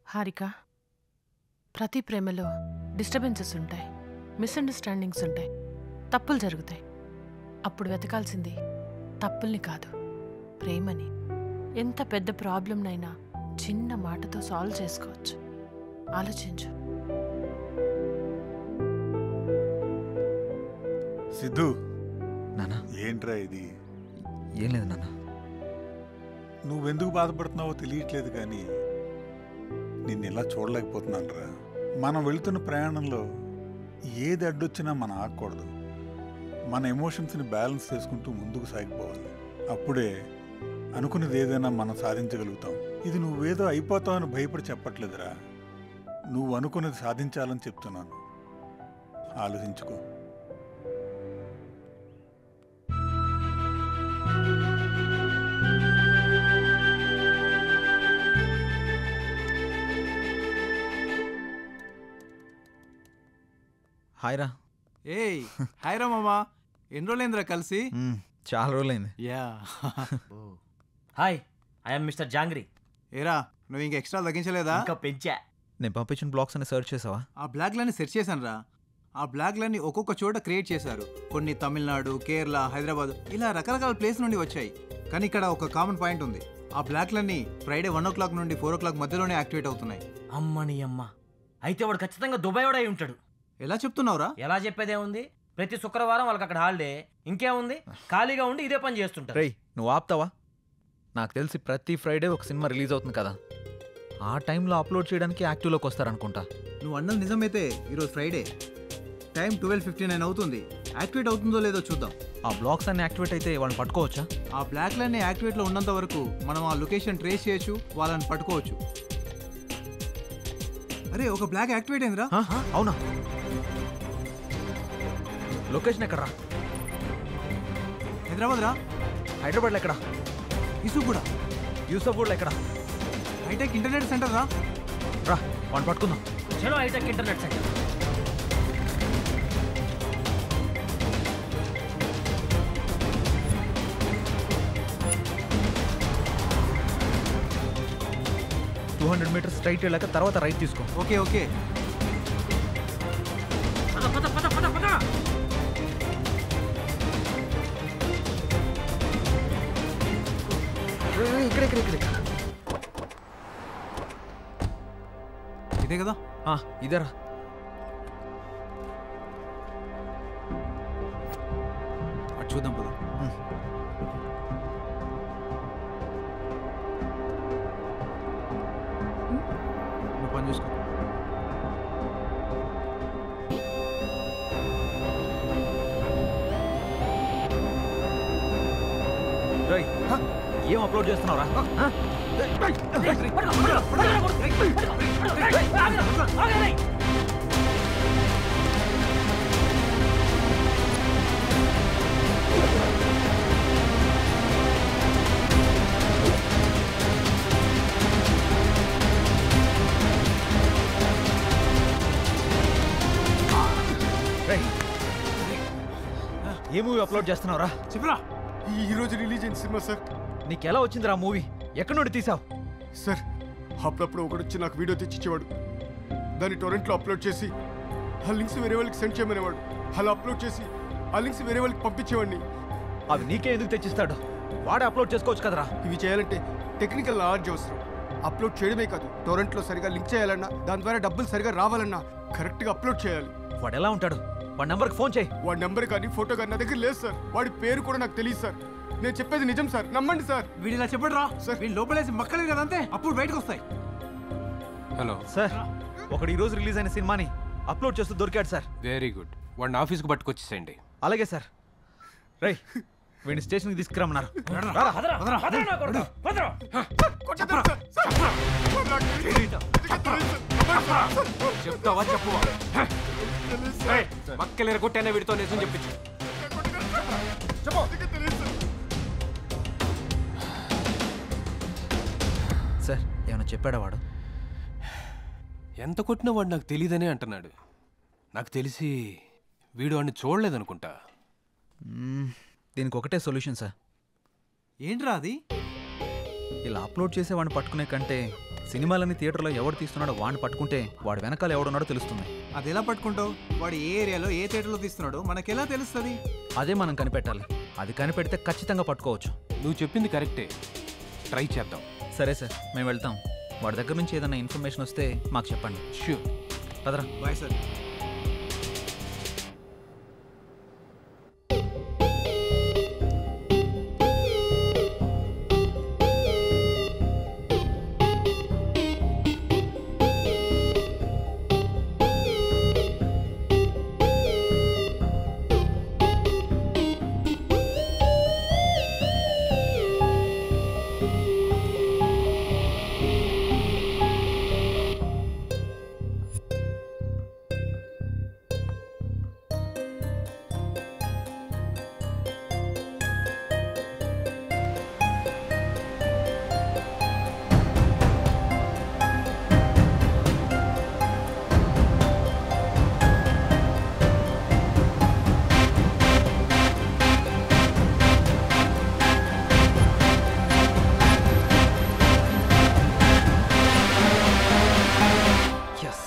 హారిక ప్రతి ప్రేమలో డిస్టర్బెన్సెస్ ఉంటాయి మిస్అండర్స్టాండింగ్స్ ఉంటాయి తప్పులు జరుగుతాయి అప్పుడు వెతకాల్సింది తప్పుల్ని కాదు ప్రేమని ఎంత పెద్ద ప్రాబ్లంనైనా చిన్న మాటతో సాల్వ్ చేసుకోవచ్చు ఆలోచించు సిద్ధు నాన్న ఏంట్రా ఇది ఏం లేదు నాన్న నువ్వెందుకు బాధపడుతున్నావో తెలియట్లేదు కానీ నిన్ను ఇలా చూడలేకపోతున్నాను రా మనం వెళుతున్న ప్రయాణంలో ఏది అడ్డొచ్చినా మనం ఆగకూడదు మన ఎమోషన్స్ని బ్యాలెన్స్ చేసుకుంటూ ముందుకు సాగిపోవాలి అప్పుడే అనుకున్నది ఏదైనా మనం సాధించగలుగుతాం ఇది నువ్వేదో అయిపోతావని భయపడి చెప్పట్లేదురా నువ్వు అనుకున్నది సాధించాలని చెప్తున్నాను ఆలోచించుకో హాయ్ రా ఏయ్ హాయ్ రా మామా ఎన్ని రోజులైందిరా కలిసి మ్మ్, చాలా రోజులైంది యా హాయ్ ఐఎమ్ మిస్టర్ జాంగ్రీ ఏరా నువ్వు ఇంక ఎక్స్ట్రా తగ్గించలేదా ఇంకా పెంచా నేను పంపించిన బ్లాగ్స్ అని సెర్చ్ చేసావా ఆ బ్లాగ్లన్నీ సెర్చ్ చేశాను రా ఆ బ్లాగ్లన్నీ ఒక్కొక్క చోట క్రియేట్ చేశారు కొన్ని తమిళనాడు కేరళ హైదరాబాద్ ఇలా రకరకాల ప్లేస్ నుండి వచ్చాయి కానీ ఇక్కడ ఒక కామన్ పాయింట్ ఉంది ఆ బ్లాక్లన్నీ ఫ్రైడే వన్ ఓ క్లాక్ నుండి ఫోర్ ఓ క్లాక్ మధ్యలోనే యాక్టివేట్ అవుతున్నాయి అమ్మని అమ్మ అయితే వాడు ఖచ్చితంగా దుబాయ్ వాడై ఉంటాడు ఎలా చెప్తున్నావురా ఎలా చెప్పేదే ఉంది ప్రతి శుక్రవారం వాళ్ళకి అక్కడ హాలిడే ఇంకేముంది ఖాళీగా ఉండి ఇదే పని చేస్తుంటారు రేయ్ నువ్వు ఆపుతావా నాకు తెలిసి ప్రతి ఫ్రైడే ఒక సినిమా రిలీజ్ అవుతుంది కదా ఆ టైంలో అప్లోడ్ చేయడానికి యాక్టివ్లోకి వస్తారనుకుంటా నువ్వు అన్నది నిజమైతే ఈరోజు Friday time twelve fifty nine అవుతుంది యాక్టివేట్ అవుతుందో లేదో చూద్దాం ఆ బ్లాగ్స్ అన్ని యాక్టివేట్ అయితే వాళ్ళని పట్టుకోవచ్చా ఆ బ్లాక్లన్నీ యాక్టివేట్లో ఉన్నంత వరకు మనం ఆ లొకేషన్ ట్రేస్ చేయొచ్చు వాళ్ళని పట్టుకోవచ్చు అరే ఒక బ్లాక్ యాక్టివేట్ అయిందిరా ఆ, అవునా లొకేషన్ ఎక్కడరా హైదరాబాద్ రా హైదరాబాద్లో ఎక్కడ ఇసు కూడా యూసఫ్గూడ్లో ఎక్కడ హైటెక్ ఇంటర్నెట్ సెంటర్ రా రా వాడిని పట్టుకుందాం చలో hi-tech internet centre two hundred metres straight వెళ్ళాక తర్వాత రైట్ తీసుకో ఓకే ఓకే పద పద పద పద పద ఇక్కడ ఇక్కడ ఇక్కడ ఇదే కదా ఆ, ఇదేరా అటు చూద్దాం పద నువ్వు పని చూసుకో రేయ్, హ, ఏం అప్లోడ్ చేస్తున్నావురా హ? రేయ్, ఏ మూవీ అప్లోడ్ చేస్తున్నావురా చెప్పరా ఈ రోజు రిలీజ్ అయిన సినిమా సార్ నీకు ఎలా వచ్చిందిరా మూవీ ఎక్కడి నుండి తీసావు సార్ అప్పుడప్పుడు ఒకడు వచ్చి నాకు వీడియో తెచ్చిచ్చేవాడు దాన్ని టొరెంట్లో అప్లోడ్ చేసి ఆ లింక్స్ వేరే వాళ్ళకి సెండ్ చేయమనేవాడు అలా అప్లోడ్ చేసి ఆ లింక్స్ వేరే వాళ్ళకి పంపించేవాడిని అవి నీకే ఎందుకు తెచ్చిస్తాడు వాడే అప్లోడ్ చేసుకోవచ్చు కదరా ఇవి చేయాలంటే టెక్నికల్ నాలెడ్జ్ అవసరం అప్లోడ్ చేయడమే కాదు టొరెంట్లో సరిగా లింక్ చేయాలన్నా దాని ద్వారా డబ్బులు సరిగా రావాలన్నా కరెక్ట్గా అప్లోడ్ చేయాలి వాడు ఎలా ఉంటాడు వాడి నెంబర్కి ఫోన్ చేయి వాడి నెంబర్ కానీ ఫోటో కానీ నా దగ్గర లేదు సార్ వాడి పేరు కూడా నాకు తెలియదు సార్ నేను చెప్పేది నిజం సార్ నమ్మండి సార్ వీడు ఇలా చెప్పడు రా సార్. వీళ్ళు లోపలేసి మక్కలేదు కదా అంతే అప్పుడు బయటకు వస్తాయి హలో సార్ ఒకడు ఈరోజు రిలీజ్ అయిన సినిమాని అప్లోడ్ చేస్తూ దొరికాడు సార్ వెరీ గుడ్ వాడిని ఆఫీస్కి పట్టుకొచ్చేసేయండి అలాగే సార్ రేయ్ వీడిని స్టేషన్కి తీసుకురమ్మన్నారు రారా. పదరా పదరా నా కొడుకు పదరా కొట్టేద్దాం సార్. సార్. నాకు తెలియదు. చెప్తావా చెప్పు మక్కలేరు కొట్టేనే వీడితో నిజం చెప్పించు అందుకే తెలియదు సార్. సార్ ఏమైనా చెప్పాడా వాడు ఎంత కొట్టినా వాడు నాకు తెలియదనే అంటున్నాడు నాకు తెలిసి వీడు వాడిని చూడలేదనుకుంటా మ్మ్, దీనికి ఒకటే సొల్యూషన్ సార్ ఏంట్రా అది ఇలా అప్లోడ్ చేసే వాడిని పట్టుకునే కంటే సినిమాలని థియేటర్లో ఎవడు తీస్తున్నాడో వాడిని పట్టుకుంటే వాడు వెనకాల ఎవడున్నాడో తెలుస్తుంది అది ఎలా పట్టుకుంటావు వాడు ఏ ఏరియాలో ఏ థియేటర్లో తీస్తున్నాడో మనకెలా తెలుస్తుంది అదే మనం కనిపెట్టాలి అది కనిపెడితే ఖచ్చితంగా పట్టుకోవచ్చు నువ్వు చెప్పింది కరెక్టే ట్రై చేద్దాం సరే సార్ మేము వెళ్తాం వాడి దగ్గర నుంచి ఏదైనా ఇన్ఫర్మేషన్ వస్తే మాకు చెప్పండి ష్యూర్ పదరా బాయ్ సార్ ఎస్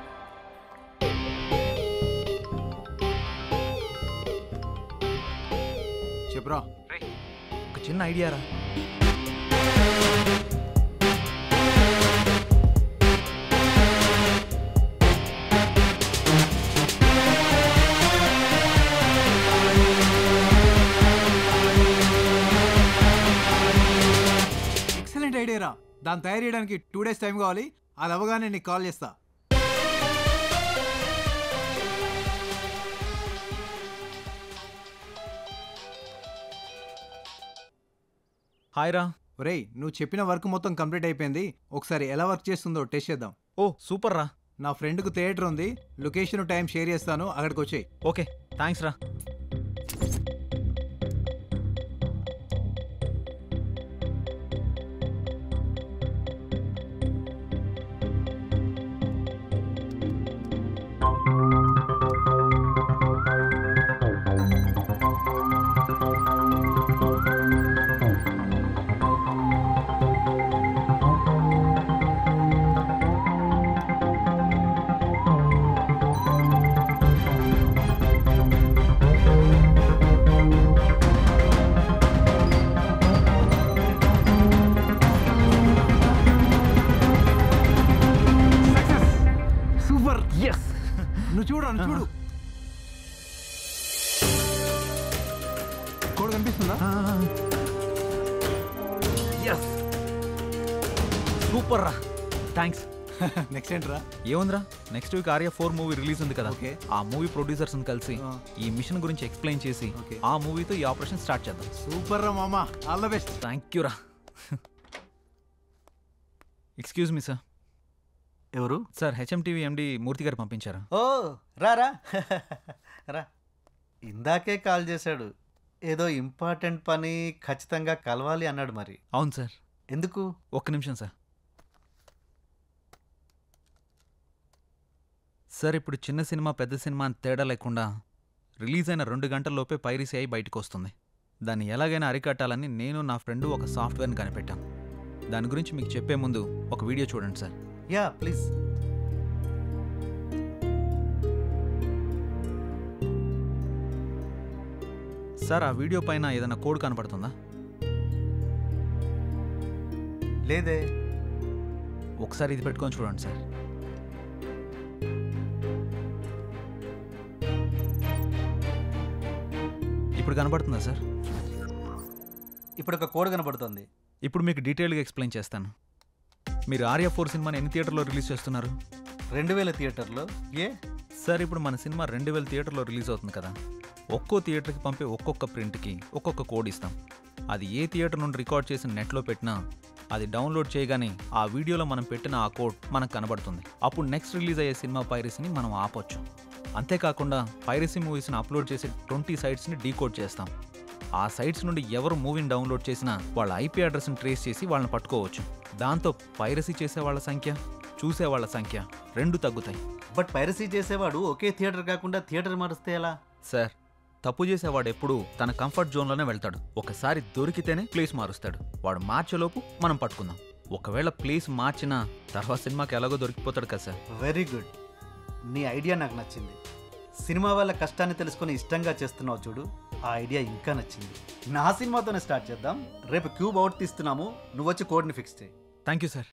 చెప్పురా ఒక చిన్న ఐడియా రా ఎక్సలెంట్ ఐడియా రా దాన్ని తయారు చేయడానికి టూ డేస్ టైం కావాలి అది అవ్వగానే నీకు కాల్ చేస్తా హాయ్ రా ఒరేయ్ నువ్వు చెప్పిన వర్క్ మొత్తం కంప్లీట్ అయిపోయింది ఒకసారి ఎలా వర్క్ చేస్తుందో టెస్ట్ చేద్దాం ఓ సూపర్ రా నా ఫ్రెండ్కు థియేటర్ ఉంది లొకేషన్ టైం షేర్ చేస్తాను అక్కడికి వచ్చేయి ఓకే థ్యాంక్స్ రా సూపర్ ఎస్ నువ్వు చూడు నువ్వు చూడు కోడ్ కనిపిస్తుందా ఎస్ సూపర్ రా థ్యాంక్స్ నెక్స్ట్ ఏంట్రా ఏముందిరా next week Arya four movie release ఉంది కదా Okay. ఆ మూవీ ప్రొడ్యూసర్స్ కలిసి ఆ. ఈ మిషన్ గురించి ఎక్స్ప్లెయిన్ చేసి Okay. ఆ మూవీతో ఈ ఆపరేషన్ స్టార్ట్ చేద్దాం సూపర్ రా మామ all the best thank you రా ఎక్స్క్యూజ్ మీ సార్ ఎవరు sir HM TV MD Murthy garu పంపించారా ఓ రారా రా ఇందాకే కాల్ చేశాడు ఏదో ఇంపార్టెంట్ పని ఖచ్చితంగా కలవాలి అన్నాడు మరి అవును సార్ ఎందుకు ఒక్క నిమిషం సార్ సార్ ఇప్పుడు చిన్న సినిమా పెద్ద సినిమా అని తేడా లేకుండా రిలీజ్ అయిన రెండు గంటల్లోపే పైరసీ అయి బయటకు వస్తుంది దాన్ని ఎలాగైనా అరికట్టాలని నేను నా ఫ్రెండ్ ఒక సాఫ్ట్వేర్ని కనిపెట్టాం దాని గురించి మీకు చెప్పే ముందు ఒక వీడియో చూడండి సార్ యా ప్లీజ్ సార్ ఆ వీడియో పైన ఏదైనా కోడ్ కనపడుతుందా లేదే ఒకసారి ఇది పెట్టుకొని చూడండి సార్ ఇప్పుడు కనపడుతుందా సార్ ఇప్పుడు ఒక కోడ్ కనబడుతుంది ఇప్పుడు మీకు డీటెయిల్గా ఎక్స్ప్లెయిన్ చేస్తాను మీరు ఆర్య ఫోర్ సినిమాని ఎన్ని థియేటర్లో రిలీజ్ చేస్తున్నారు రెండు వేల థియేటర్లో ఏ సార్ ఇప్పుడు మన సినిమా రెండు వేల థియేటర్లో రిలీజ్ అవుతుంది కదా ఒక్కో థియేటర్కి పంపే ఒక్కొక్క ప్రింట్కి ఒక్కొక్క కోడ్ ఇస్తాం అది ఏ థియేటర్ నుండి రికార్డ్ చేసి నెట్లో పెట్టినా అది డౌన్లోడ్ చేయగానే ఆ వీడియోలో మనం పెట్టిన ఆ కోడ్ మనకు కనబడుతుంది అప్పుడు నెక్స్ట్ రిలీజ్ అయ్యే సినిమా పైరసీని మనం ఆపొచ్చు అంతేకాకుండా పైరసీ మూవీస్ని అప్లోడ్ చేసే ట్వంటీ సైట్స్ని డీకోడ్ చేస్తాం ఆ సైట్స్ నుండి ఎవరు మూవీని డౌన్లోడ్ చేసినా వాళ్ళ ఐపీ అడ్రస్ని ట్రేస్ చేసి వాళ్ళని పట్టుకోవచ్చు దాంతో పైరసీ చేసే వాళ్ళ సంఖ్య చూసే వాళ్ళ సంఖ్య రెండు తగ్గుతాయి బట్ పైరసీ చేసేవాడు ఒకే థియేటర్ కాకుండా థియేటర్ మారిస్తే ఎలా సార్ తప్పు చేసేవాడు ఎప్పుడు తన కంఫర్ట్ జోన్లోనే వెళ్తాడు ఒకసారి దొరికితేనే ప్లేస్ మారుస్తాడు వాడు మార్చేలోపు మనం పట్టుకుందాం ఒకవేళ ప్లేస్ మార్చినా తర్వాత సినిమాకి ఎలాగో దొరికిపోతాడు కదా సార్ వెరీ గుడ్ నీ ఐడియా నాకు నచ్చింది సినిమా వాళ్ళ కష్టాన్ని తెలుసుకొని ఇష్టంగా చేస్తున్నావు చూడు ఆ ఐడియా ఇంకా నచ్చింది నా సినిమాతోనే స్టార్ట్ చేద్దాం రేపు క్యూబ్ అవుట్ తీస్తున్నాము నువ్వు వచ్చి కోడ్ని ఫిక్స్ చేయి థ్యాంక్ యూ సార్